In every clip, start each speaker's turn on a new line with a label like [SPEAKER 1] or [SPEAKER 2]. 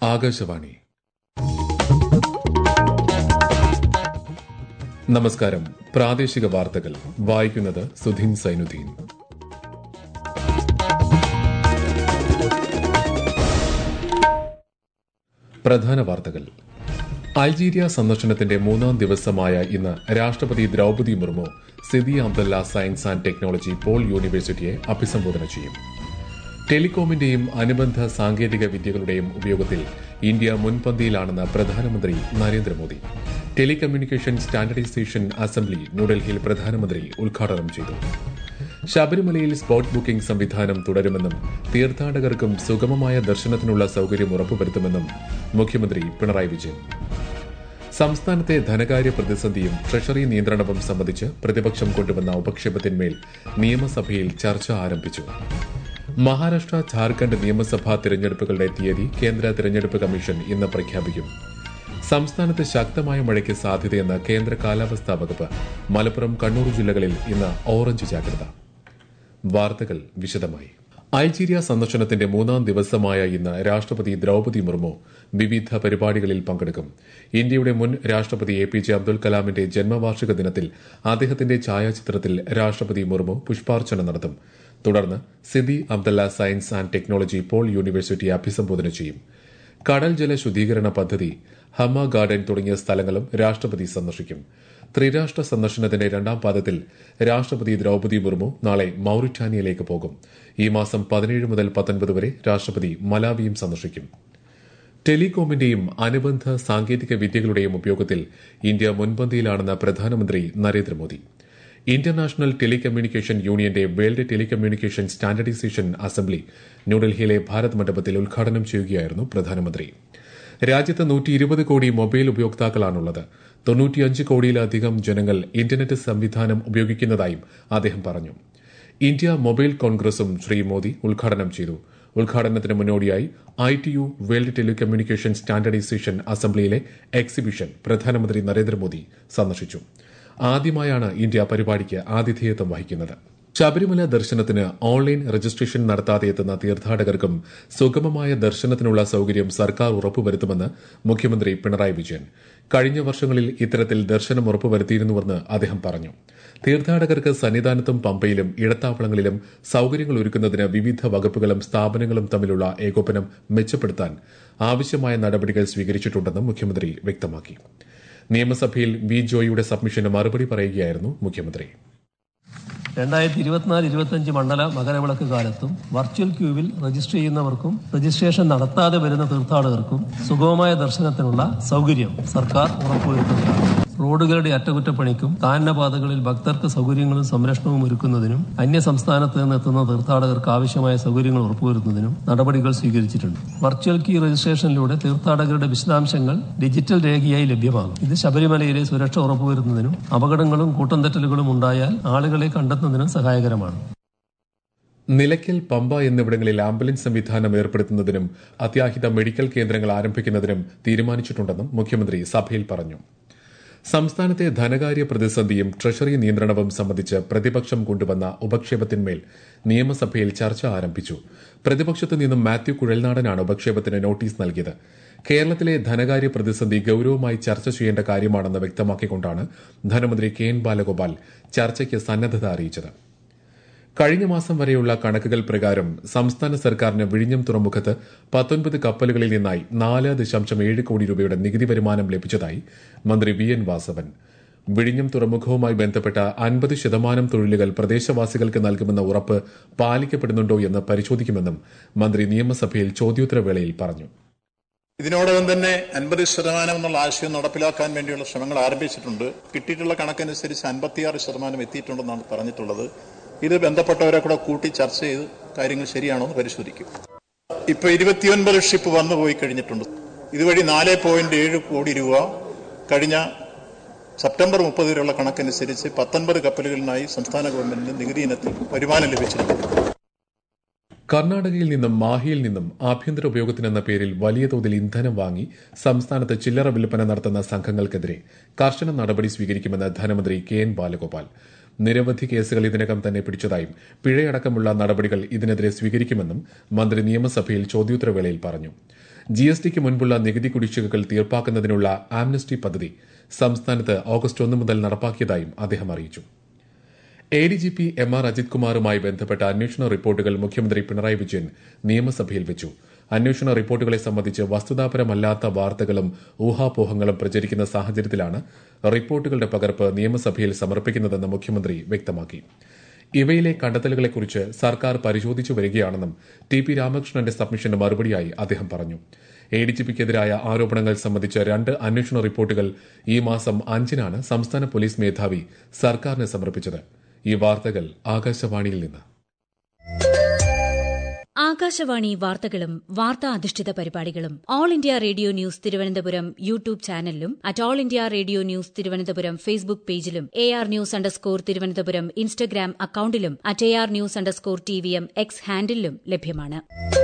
[SPEAKER 1] ആകാശവാണി നമസ്കാരം പ്രാദേശിക വാർത്തകൾ വായിക്കുന്നത് സുധീൻ സൈനുദ്ദീൻ പ്രധാന വാർത്തകൾ അൾജീരിയ സന്ദർശനത്തിന്റെ മൂന്നാം ദിവസമായ ഇന്ന് രാഷ്ട്രപതി Droupadi Murmu Sidi Abdullah science and technology pole യൂണിവേഴ്സിറ്റിയെ അഭിസംബോധന ചെയ്യും ടെലികോമിന്റെയും അനുബന്ധ സാങ്കേതിക വിദ്യകളുടെയും ഉപയോഗത്തിൽ ഇന്ത്യ മുൻപന്തിയിലാണെന്ന് പ്രധാനമന്ത്രി നരേന്ദ്രമോദി ടെലികമ്മ്യൂണിക്കേഷൻ സ്റ്റാൻഡർഡൈസേഷൻ അസംബ്ലി ന്യൂഡൽഹിയിൽ പ്രധാനമന്ത്രി ഉദ്ഘാടനം ചെയ്തു ശബരിമലയിൽ സ്പോട്ട് ബുക്കിംഗ് സംവിധാനം തുടരുമെന്നും തീർത്ഥാടകർക്കും സുഗമമായ ദർശനത്തിനുള്ള സൌകര്യം ഉറപ്പുവരുത്തുമെന്നും മുഖ്യമന്ത്രി പിണറായി വിജയൻ സംസ്ഥാനത്തെ ധനകാര്യ പ്രതിസന്ധിയും ട്രഷറി നിയന്ത്രണവും സംബന്ധിച്ച് പ്രതിപക്ഷം കൊണ്ടുവന്ന ഉപക്ഷേപത്തിന്മേൽ നിയമസഭയിൽ ചർച്ച ആരംഭിച്ചു മഹാരാഷ്ട്ര ഝാർഖണ്ഡ് നിയമസഭാ തിരഞ്ഞെടുപ്പുകളുടെ തീയതി കേന്ദ്ര തിരഞ്ഞെടുപ്പ് കമ്മീഷൻ ഇന്ന് പ്രഖ്യാപിക്കും സംസ്ഥാനത്ത് ശക്തമായ മഴയ്ക്ക് സാധ്യതയെന്ന് കേന്ദ്ര കാലാവസ്ഥാ വകുപ്പ് മലപ്പുറം കണ്ണൂർ ജില്ലകളിൽ ഇന്ന് ഓറഞ്ച് ജാഗ്രത വാർത്തകൾ വിശദമായി അൾജീരിയ സന്ദർശനത്തിന്റെ മൂന്നാം ദിവസമായ ഇന്ന് രാഷ്ട്രപതി ദ്രൌപതി മുർമു വിവിധ പരിപാടികളിൽ പങ്കെടുക്കും ഇന്ത്യയുടെ മുൻ രാഷ്ട്രപതി എ പി ജെ അബ്ദുൽ കലാമിന്റെ ജന്മവാർഷിക ദിനത്തിൽ അദ്ദേഹത്തിന്റെ ഛായാചിത്രത്തിൽ രാഷ്ട്രപതി മുർമു പുഷ്പാർച്ചന നടത്തും തുടർന്ന് Sidi Abdullah science and technology pole യൂണിവേഴ്സിറ്റിയെ അഭിസംബോധന ചെയ്യും കടൽ ജല ശുദ്ധീകരണ പദ്ധതി ഹമ്മ ഗാർഡൻ തുടങ്ങിയ സ്ഥലങ്ങളും രാഷ്ട്രപതി സന്ദർശിക്കും ത്രിരാഷ്ട്ര സന്ദർശനത്തിന്റെ രണ്ടാം പാദത്തിൽ രാഷ്ട്രപതി ദ്രൌപതി മുർമു നാളെ മൌറിറ്റാനിയയിലേക്ക് പോകും ഈ മാസം പതിനേഴ് മുതൽ പത്തൊൻപത് വരെ രാഷ്ട്രപതി മലാവിയും സന്ദർശിക്കും ടെലികോമിന്റെയും അനുബന്ധ സാങ്കേതിക വിദ്യകളുടെയും ഉപയോഗത്തിൽ ഇന്ത്യ മുൻപന്തിയിലാണെന്ന് പ്രധാനമന്ത്രി നരേന്ദ്രമോദി ഇന്റർനാഷണൽ ടെലികമ്മ്യൂണിക്കേഷൻ യൂണിയന്റെ വേൾഡ് ടെലികമ്മ്യൂണിക്കേഷൻ സ്റ്റാൻഡർഡൈസേഷൻ അസംബ്ലി ന്യൂഡൽഹിയിലെ ഭാരത് മണ്ഡപത്തിൽ ഉദ്ഘാടനം ചെയ്യുകയായിരുന്നു പ്രധാനമന്ത്രി രാജ്യത്ത് നൂറ്റി ഇരുപത് കോടി മൊബൈൽ ഉപയോക്താക്കളാണുള്ളത് തൊണ്ണൂറ്റിയഞ്ച് കോടിയിലധികം ജനങ്ങൾ ഇന്റർനെറ്റ് സംവിധാനം ഉപയോഗിക്കുന്നതായും അദ്ദേഹം പറഞ്ഞു ഇന്ത്യ മൊബൈൽ കോൺഗ്രസും ശ്രീ മോദി ഉദ്ഘാടനം ചെയ്തു ഉദ്ഘാടനത്തിന് മുന്നോടിയായി I T U world telecommunication standardization അസംബ്ലിയിലെ എക്സിബിഷൻ പ്രധാനമന്ത്രി നരേന്ദ്രമോദി സന്ദർശിച്ചു ആദ്യമായാണ് ഇന്ത്യ പരിപാടിക്ക് ആതിഥേയത്വം വഹിക്കുന്നത് ശബരിമല ദർശനത്തിന് ഓൺലൈൻ രജിസ്ട്രേഷൻ നടത്താതെ എത്തുന്ന തീർത്ഥാടകർക്കും സുഗമമായ ദർശനത്തിനുള്ള സൌകര്യം സർക്കാർ ഉറപ്പുവരുത്തുമെന്ന് മുഖ്യമന്ത്രി പിണറായി വിജയൻ കഴിഞ്ഞ വർഷങ്ങളിൽ ഇത്തരത്തിൽ ദർശനം ഉറപ്പുവരുത്തിയിരുന്നുവെന്ന് അദ്ദേഹം പറഞ്ഞു തീർത്ഥാടകർക്ക് സന്നിധാനത്തും പമ്പയിലും ഇടത്താവളങ്ങളിലും സൌകര്യങ്ങൾ ഒരുക്കുന്നതിന് വിവിധ വകുപ്പുകളും സ്ഥാപനങ്ങളും തമ്മിലുള്ള ഏകോപനം മെച്ചപ്പെടുത്താൻ ആവശ്യമായ നടപടികൾ സ്വീകരിച്ചിട്ടുണ്ടെന്നും മുഖ്യമന്ത്രി വ്യക്തമാക്കി നിയമസഭയിൽ വി ജോയിയുടെ സബ്മിഷന് മറുപടി പറയുകയായിരുന്നു മുഖ്യമന്ത്രി
[SPEAKER 2] രണ്ടായിരത്തി ഇരുപത്തിനാല് ഇരുപത്തഞ്ച് മണ്ഡല മകരവിളക്ക് കാലത്തും വെർച്വൽ ക്യൂവിൽ രജിസ്റ്റർ ചെയ്യുന്നവർക്കും രജിസ്ട്രേഷൻ നടത്താതെ വരുന്ന തീർത്ഥാടകർക്കും സുഗമമായ ദർശനത്തിനുള്ള സൗകര്യം സർക്കാർ ഉറപ്പുവരുത്തുന്നതാണ് റോഡുകളുടെ അറ്റകുറ്റപ്പണിക്കും കാനനപാതകളിൽ ഭക്തർക്ക് സൗകര്യങ്ങളും സംരക്ഷണവും ഒരുക്കുന്നതിനും അന്യ സംസ്ഥാനത്ത് നിന്ന് എത്തുന്ന തീർത്ഥാടകർക്ക് ആവശ്യമായ സൗകര്യങ്ങൾ ഉറപ്പുവരുത്തുന്നതിനും നടപടികൾ സ്വീകരിച്ചിട്ടുണ്ട് വെർച്വൽ ക്യൂ രജിസ്ട്രേഷനിലൂടെ തീർത്ഥാടകരുടെ വിശദാംശങ്ങൾ ഡിജിറ്റൽ രേഖയായി ലഭ്യമാകും ഇത് ശബരിമലയിലെ സുരക്ഷ ഉറപ്പുവരുത്തുന്നതിനും അപകടങ്ങളും കൂട്ടം തെറ്റലുകളും ഉണ്ടായാൽ ആളുകളെ കണ്ടെത്തുന്നതിനും സഹായകരമാണ്
[SPEAKER 1] നിലയ്ക്കൽ പമ്പ എന്നിവിടങ്ങളിൽ ആംബുലൻസ് സംവിധാനം ഏർപ്പെടുത്തുന്നതിനും അത്യാഹിത മെഡിക്കൽ കേന്ദ്രങ്ങൾ ആരംഭിക്കുന്നതിനും തീരുമാനിച്ചിട്ടുണ്ടെന്നും മുഖ്യമന്ത്രി സഭയിൽ പറഞ്ഞു സംസ്ഥാനത്തെ ധനകാര്യ പ്രതിസന്ധിയും ട്രഷറി നിയന്ത്രണവും സംബന്ധിച്ച് പ്രതിപക്ഷം കൊണ്ടുവന്ന ഉപക്ഷേപത്തിന്മേൽ നിയമസഭയിൽ ചർച്ച ആരംഭിച്ചു പ്രതിപക്ഷത്തു നിന്നും മാത്യു കുഴൽനാടനാണ് ഉപക്ഷേപത്തിന് നോട്ടീസ് നൽകിയത് കേരളത്തിലെ ധനകാര്യ പ്രതിസന്ധി ഗൌരവമായി ചർച്ച ചെയ്യേണ്ട കാര്യമാണെന്ന് വ്യക്തമാക്കിക്കൊണ്ടാണ് ധനമന്ത്രി കെ എൻ ബാലഗോപാൽ ചർച്ചയ്ക്ക് സന്നദ്ധത അറിയിച്ചത് കഴിഞ്ഞ മാസം വരെയുള്ള കണക്കുകൾ പ്രകാരം സംസ്ഥാന സർക്കാരിന് വിഴിഞ്ഞം തുറമുഖത്ത് പത്തൊൻപത് കപ്പലുകളിൽ നിന്നായി നാല് ദശാംശം ഏഴ് കോടി രൂപയുടെ നികുതി വരുമാനം ലഭിച്ചതായി മന്ത്രി വി എൻ വാസവൻ വിഴിഞ്ഞം തുറമുഖവുമായി ബന്ധപ്പെട്ട അൻപത് ശതമാനം തൊഴിലുകൾ പ്രദേശവാസികൾക്ക് നൽകുമെന്ന ഉറപ്പ് പാലിക്കപ്പെടുന്നുണ്ടോ എന്ന് പരിശോധിക്കുമെന്നും മന്ത്രി നിയമസഭയിൽ ചോദ്യോത്തരവേളയിൽ പറഞ്ഞു
[SPEAKER 3] ഇതിനോടകം തന്നെ അൻപത് ശതമാനം എന്നുള്ള ആശയം നടപ്പിലാക്കാൻ വേണ്ടിയുള്ള ശ്രമങ്ങൾ ആരംഭിച്ചിട്ടുണ്ട് കിട്ടിയിട്ടുള്ള കണക്കനുസരിച്ച് അൻപത്തിയാറ് ശതമാനം എത്തിയിട്ടുണ്ടെന്നാണ് പറഞ്ഞിട്ടുള്ളത് ഇത് ബന്ധപ്പെട്ടവരെ കൂടെ കൂട്ടി ചർച്ച ചെയ്ത് കാര്യങ്ങൾ ശരിയാണോ എന്ന് പരിശോധിക്കും ഇപ്പൊ ഇരുപത്തിയൊൻപത് ഷിപ്പ് വന്നു പോയി കഴിഞ്ഞിട്ടുണ്ട് ഇതുവഴി നാല് പോയിന്റ് ഏഴ് കോടി രൂപ കഴിഞ്ഞ സെപ്റ്റംബർ മുപ്പത് വരെയുള്ള കണക്കനുസരിച്ച് പത്തൊൻപത് കപ്പലുകളിനായി സംസ്ഥാന ഗവൺമെന്റിന് നികുതി ഇനത്തിൽ വരുമാനം ലഭിച്ചിട്ടുണ്ട്
[SPEAKER 1] കർണാടകയിൽ നിന്നും മാഹിയിൽ നിന്നും ആഭ്യന്തര ഉപയോഗത്തിനെന്ന പേരിൽ വലിയ തോതിൽ ഇന്ധനം വാങ്ങി സംസ്ഥാനത്ത് ചില്ലറ വിൽപ്പന നടത്തുന്ന സംഘങ്ങൾക്കെതിരെ കർശന നടപടി സ്വീകരിക്കുമെന്ന് ധനമന്ത്രി കെ എൻ ബാലഗോപാൽ നിരവധി കേസുകൾ ഇതിനകം തന്നെ പിടിച്ചതായും പിഴയടക്കമുള്ള നടപടികൾ ഇതിനെതിരെ സ്വീകരിക്കുമെന്നും മന്ത്രി നിയമസഭയിൽ ചോദ്യോത്തരവേളയിൽ പറഞ്ഞു ജി എസ് ടിക്ക് മുൻപുള്ള നികുതി കുടിശ്ശികകൾ തീർപ്പാക്കുന്നതിനുള്ള ആംനസ്റ്റി പദ്ധതി സംസ്ഥാനത്ത് ഓഗസ്റ്റ് ഒന്ന് മുതൽ നടപ്പാക്കിയതായും അദ്ദേഹം അറിയിച്ചു A D G P M R Ajith കുമാറുമായി ബന്ധപ്പെട്ട അന്വേഷണ റിപ്പോർട്ടുകൾ മുഖ്യമന്ത്രി പിണറായി വിജയൻ നിയമസഭയിൽ വെച്ചു അന്വേഷണ റിപ്പോർട്ടുകളെ സംബന്ധിച്ച് വസ്തുതാപരമല്ലാത്ത വാർത്തകളും ഊഹാപോഹങ്ങളും പ്രചരിക്കുന്ന സാഹചര്യത്തിലാണ് റിപ്പോർട്ടുകളുടെ പകർപ്പ് നിയമസഭയിൽ സമർപ്പിക്കുന്നതെന്ന് മുഖ്യമന്ത്രി വ്യക്തമാക്കി ഇവയിലെ കണ്ടെത്തലുകളെക്കുറിച്ച് സർക്കാർ പരിശോധിച്ചു വരികയാണെന്നും ടി പി രാമകൃഷ്ണന്റെ സബ്മിഷന് മറുപടിയായി അദ്ദേഹം പറഞ്ഞു എ ഡി ജി പിക്കെതിരായ ആരോപണങ്ങൾ സംബന്ധിച്ച രണ്ട് അന്വേഷണ റിപ്പോർട്ടുകൾ ഈ മാസം അഞ്ചിനാണ് സംസ്ഥാന പോലീസ് മേധാവി സർക്കാരിന് സമർപ്പിച്ചത് ഈ വാർത്തകൾ ആകാശവാണിയിൽ നിന്ന്
[SPEAKER 4] ആകാശവാണി വാർത്തകളും വാർത്താ അധിഷ്ഠിത പരിപാടികളും all India radio news Thiruvananthapuram YouTube ചാനലിലും at all India radio news Thiruvananthapuram Facebook പേജിലും A R news underscore Thiruvananthapuram Instagram അക്കൌണ്ടിലും at A R news underscore T V M X ഹാൻഡിലും ലഭ്യമാണ്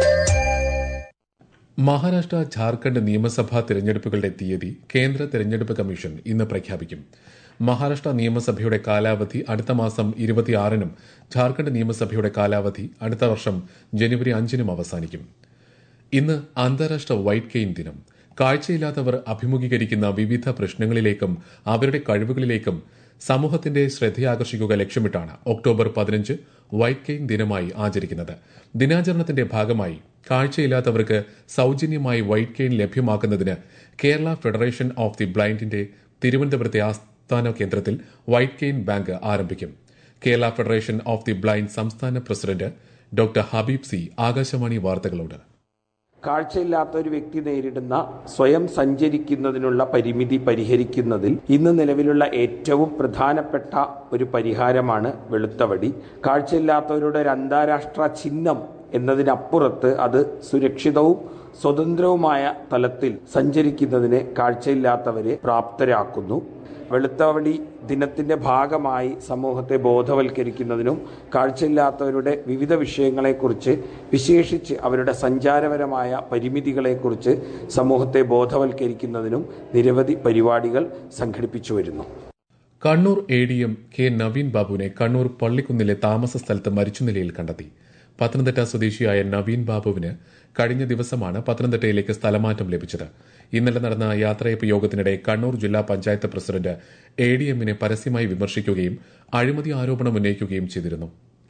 [SPEAKER 1] മഹാരാഷ്ട്ര ഝാർഖണ്ഡ് നിയമസഭാ തെരഞ്ഞെടുപ്പുകളുടെ തീയതി കേന്ദ്ര തെരഞ്ഞെടുപ്പ് കമ്മീഷൻ ഇന്ന് പ്രഖ്യാപിക്കും മഹാരാഷ്ട്ര നിയമസഭയുടെ കാലാവധി അടുത്ത മാസം ഇരുപത്തിയാറിനും ഝാർഖണ്ഡ് നിയമസഭയുടെ കാലാവധി അടുത്ത വർഷം ജനുവരി അഞ്ചിനും അവസാനിക്കും ഇന്ന് അന്താരാഷ്ട്ര വൈറ്റ് കെയിൻ ദിനം കാഴ്ചയില്ലാത്തവർ അഭിമുഖീകരിക്കുന്ന വിവിധ പ്രശ്നങ്ങളിലേക്കും അവരുടെ കഴിവുകളിലേക്കും സമൂഹത്തിന്റെ ശ്രദ്ധയാകർഷിക്കുക ലക്ഷ്യമിട്ടാണ് ഒക്ടോബർ പതിനഞ്ച് വൈറ്റ് കെയിൻ ദിനമായി ആചരിക്കുന്നത് ദിനാചരണത്തിന്റെ ഭാഗമായി കാഴ്ചയില്ലാത്തവർക്ക് സൌജന്യമായി വൈറ്റ് കെയിൻ ലഭ്യമാക്കുന്നതിന് കേരള ഫെഡറേഷൻ ഓഫ് ദി ബ്ലൈൻഡിന്റെ തിരുവനന്തപുരത്തെ ആസ്ഥാന കേന്ദ്രത്തിൽ വൈറ്റ് കെയിൻ ബാങ്ക് ആരംഭിക്കും Kerala federation of the blind സംസ്ഥാന president doctor Habeeb C Akashvani വാർത്തകളോട്
[SPEAKER 5] കാഴ്ചയില്ലാത്ത ഒരു വ്യക്തി നേരിടുന്ന സ്വയം സഞ്ചരിക്കുന്നതിനുള്ള പരിമിതി പരിഹരിക്കുന്നതിൽ ഇന്ന് നിലവിലുള്ള ഏറ്റവും പ്രധാനപ്പെട്ട ഒരു പരിഹാരമാണ് വെളുത്തവടി കാഴ്ചയില്ലാത്തവരുടെ ഒരു അന്താരാഷ്ട്ര ചിഹ്നം എന്നതിനപ്പുറത്ത് അത് സുരക്ഷിതവും സ്വതന്ത്രവുമായ തലത്തിൽ സഞ്ചരിക്കുന്നതിന് കാഴ്ചയില്ലാത്തവരെ പ്രാപ്തരാക്കുന്നു വെളുത്തവടി ദിനത്തിന്റെ ഭാഗമായി സമൂഹത്തെ ബോധവൽക്കരിക്കുന്നതിനും കാഴ്ചയില്ലാത്തവരുടെ വിവിധ വിഷയങ്ങളെക്കുറിച്ച് വിശേഷിച്ച് അവരുടെ സഞ്ചാരപരമായ പരിമിതികളെക്കുറിച്ച് സമൂഹത്തെ ബോധവൽക്കരിക്കുന്നതിനും നിരവധി പരിപാടികൾ സംഘടിപ്പിച്ചു വരുന്നു
[SPEAKER 1] Kannur A D M K Naveen ബാബുവിനെ കണ്ണൂർ പള്ളിക്കുന്നിലെ താമസ സ്ഥലത്ത് മരിച്ച നിലയിൽ കണ്ടെത്തി പത്തനംതിട്ട സ്വദേശിയായ നവീൻ ബാബുവിന് കഴിഞ്ഞ ദിവസമാണ് പത്തനംതിട്ടയിലേക്ക് സ്ഥലമാറ്റം ലഭിച്ചത് ഇന്നലെ നടന്ന യാത്രയപ്പ് യോഗത്തിനിടെ കണ്ണൂർ ജില്ലാ പഞ്ചായത്ത് പ്രസിഡന്റ് എ ഡി എമ്മിനെ പരസ്യമായി വിമർശിക്കുകയും അഴിമതി ആരോപണം ഉന്നയിക്കുകയും ചെയ്തിരുന്നു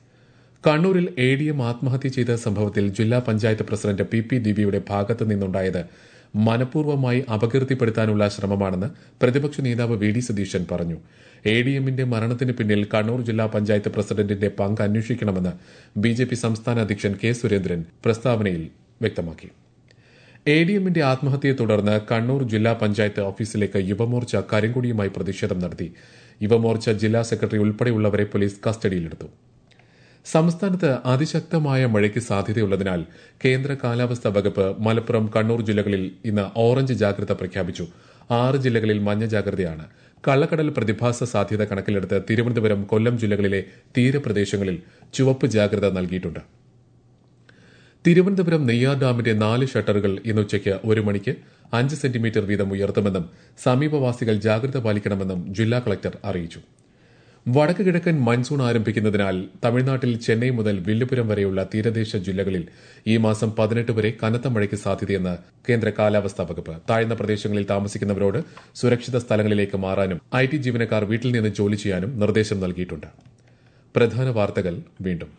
[SPEAKER 1] കണ്ണൂരിൽ എ ഡി എം ആത്മഹത്യ ചെയ്ത സംഭവത്തിൽ ജില്ലാ പഞ്ചായത്ത് പ്രസിഡന്റ് പി പി ദിവ്യയുടെ ഭാഗത്തു നിന്നുണ്ടായത് മനഃപൂർവ്വമായി അപകീർത്തിപ്പെടുത്താനുള്ള ശ്രമമാണെന്ന് പ്രതിപക്ഷ നേതാവ് വി ഡി സതീശൻ പറഞ്ഞു എ ഡി എമ്മിന്റെ മരണത്തിന് പിന്നിൽ കണ്ണൂർ ജില്ലാ പഞ്ചായത്ത് പ്രസിഡന്റിന്റെ പങ്ക് അന്വേഷിക്കണമെന്ന് ബി ജെ പി സംസ്ഥാന അധ്യക്ഷൻ കെ സുരേന്ദ്രൻ പ്രസ്താവനയിൽ വ്യക്തമാക്കി എ ഡി എമ്മിന്റെ ആത്മഹത്യയെ തുടർന്ന് കണ്ണൂർ ജില്ലാ പഞ്ചായത്ത് ഓഫീസിലേക്ക് യുവമോർച്ച കരിങ്കൊടിയുമായി പ്രതിഷേധം നടത്തി യുവമോർച്ച ജില്ലാ സെക്രട്ടറി ഉൾപ്പെടെയുള്ളവരെ പോലീസ് കസ്റ്റഡിയിലെടുത്തു സംസ്ഥാനത്ത് അതിശക്തമായ മഴയ്ക്ക് സാധ്യതയുള്ളതിനാൽ കേന്ദ്ര കാലാവസ്ഥാ വകുപ്പ് മലപ്പുറം കണ്ണൂർ ജില്ലകളിൽ ഇന്ന് ഓറഞ്ച് ജാഗ്രത പ്രഖ്യാപിച്ചു ആറ് ജില്ലകളിൽ മഞ്ഞ ജാഗ്രതയാണ് കള്ളക്കടൽ പ്രതിഭാസ സാധ്യത കണക്കിലെടുത്ത് തിരുവനന്തപുരം കൊല്ലം ജില്ലകളിലെ തീരപ്രദേശങ്ങളിൽ ചുവപ്പ് ജാഗ്രത നൽകിയിട്ടുണ്ട് തിരുവനന്തപുരം നെയ്യാർ ഡാമിന്റെ നാല് ഷട്ടറുകൾ ഇന്ന് ഉച്ചയ്ക്ക് ഒരു മണിക്ക് അഞ്ച് സെന്റിമീറ്റർ വീതം ഉയർത്തുമെന്നും സമീപവാസികൾ ജാഗ്രത പാലിക്കണമെന്നും ജില്ലാ കളക്ടർ അറിയിച്ചു വടക്ക് കിഴക്കൻ മൺസൂൺ ആരംഭിക്കുന്നതിനാൽ തമിഴ്നാട്ടിൽ ചെന്നൈ മുതൽ വില്ലുപുരം വരെയുള്ള തീരദേശ ജില്ലകളിൽ ഈ മാസം പതിനെട്ട് വരെ കനത്ത മഴയ്ക്ക് സാധ്യതയെന്ന് കേന്ദ്ര കാലാവസ്ഥാ വകുപ്പ് താഴ്ന്ന പ്രദേശങ്ങളിൽ താമസിക്കുന്നവരോട് സുരക്ഷിത സ്ഥലങ്ങളിലേക്ക് മാറാനും ഐ ടി ജീവനക്കാർ വീട്ടിൽ നിന്ന് ജോലി ചെയ്യാനും നിർദ്ദേശം നൽകിയിട്ടുണ്ട് പ്രധാന വാർത്തകൾ വീണ്ടും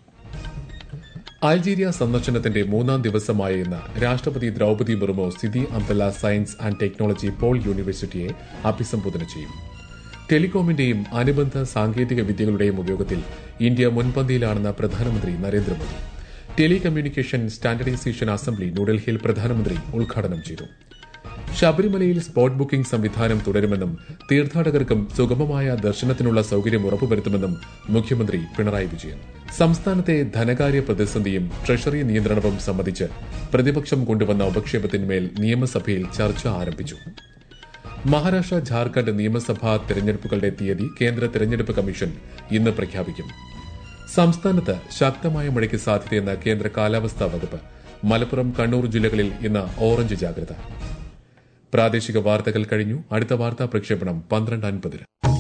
[SPEAKER 1] അൾജീരിയ സന്ദർശനത്തിന്റെ മൂന്നാം ദിവസമായ ഇന്ന് രാഷ്ട്രപതി Droupadi Murmu Sidi Abdullah science and technology pole യൂണിവേഴ്സിറ്റിയെ അഭിസംബോധന ചെയ്യും ടെലികോമിന്റെയും അനുബന്ധ സാങ്കേതിക വിദ്യകളുടെയും ഉപയോഗത്തിൽ ഇന്ത്യ മുൻപന്തിയിലാണെന്ന് പ്രധാനമന്ത്രി നരേന്ദ്രമോദി ടെലികമ്മ്യൂണിക്കേഷൻ സ്റ്റാൻഡർഡൈസേഷൻ അസംബ്ലി ന്യൂഡൽഹിയിൽ പ്രധാനമന്ത്രി ഉദ്ഘാടനം ചെയ്തു ശബരിമലയിൽ സ്പോട്ട് ബുക്കിംഗ് സംവിധാനം തുടരുമെന്നും തീർത്ഥാടകർക്കും സുഗമമായ ദർശനത്തിനുള്ള സൌകര്യം ഉറപ്പുവരുത്തുമെന്നും മുഖ്യമന്ത്രി പിണറായി വിജയൻ സംസ്ഥാനത്തെ ധനകാര്യ പ്രതിസന്ധിയും ട്രഷറി നിയന്ത്രണവും സംബന്ധിച്ച് പ്രതിപക്ഷം കൊണ്ടുവന്ന ഉപക്ഷേപത്തിന്മേൽ നിയമസഭയിൽ ചർച്ച ആരംഭിച്ചു മഹാരാഷ്ട്ര ഝാർഖണ്ഡ് നിയമസഭാ തെരഞ്ഞെടുപ്പുകളുടെ തീയതി കേന്ദ്ര തെരഞ്ഞെടുപ്പ് കമ്മീഷൻ ഇന്ന് പ്രഖ്യാപിക്കും സംസ്ഥാനത്ത് ശക്തമായ മഴയ്ക്ക് സാധ്യതയെന്ന് കേന്ദ്ര കാലാവസ്ഥാ വകുപ്പ് മലപ്പുറം കണ്ണൂർ ജില്ലകളിൽ ഇന്ന് ഓറഞ്ച് ജാഗ്രത പ്രാദേശിക വാർത്തകൾ കഴിഞ്ഞു അടുത്ത വാർത്താ പ്രക്ഷേപണം പന്ത്രണ്ട് അൻപതിന്